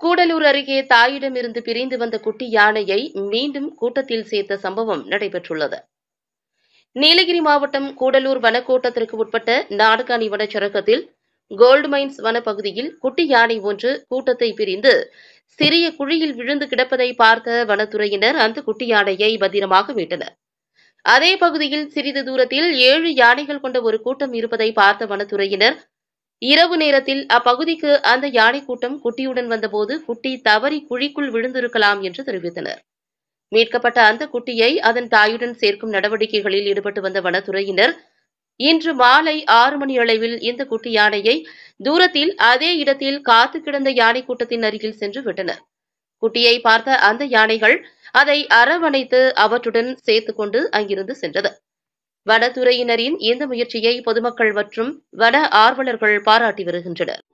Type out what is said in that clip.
கூடலூர் அருகே தாயிடமிருந்து பிரிந்து வந்த குட்டி யானையை மீண்டும் கூட்டத்தில் சேர்த்த சம்பவம் நடைபெற்றுள்ளது நீலகிரி மாவட்டம் கூடலூர் வனக்கோட்டத்திற்கு உட்பட்ட நாடுகாணி வனச்சரகத்தில் கோல்டு மைன்ஸ் வனப்பகுதியில் குட்டி யானை ஒன்று கூட்டத்தை பிரிந்து சிறிய குழியில் விழுந்து கிடப்பதை பார்த்த வனத்துறையினர் அந்த குட்டி யானையை பத்திரமாக மீட்டனர் அதே பகுதியில் சிறிது தூரத்தில் ஏழு யானைகள் கொண்ட ஒரு கூட்டம் இருப்பதை பார்த்த வனத்துறையினர் இரவு நேரத்தில் அப்பகுதிக்கு அந்த யானை கூட்டம் குட்டியுடன் வந்தபோது குட்டி தவறி குழிக்குள் விழுந்திருக்கலாம் என்று தெரிவித்தனர் மீட்கப்பட்ட அந்த குட்டியை அதன் தாயுடன் சேர்க்கும் நடவடிக்கைகளில் ஈடுபட்டு வந்த வனத்துறையினர் இன்று மாலை ஆறு மணி அளவில் இந்த குட்டி யானையை தூரத்தில் அதே இடத்தில் காத்து கிடந்த யானை கூட்டத்தின் அருகில் சென்று விட்டனர் குட்டியை பார்த்த அந்த யானைகள் அதை அரவணைத்து அவற்றுடன் சேர்த்துக் கொண்டு அங்கிருந்து சென்றது வனத்துறையினரின் இந்த முயற்சியை பொதுமக்கள் மற்றும் வன ஆர்வலர்கள் பாராட்டி வருகின்றனர்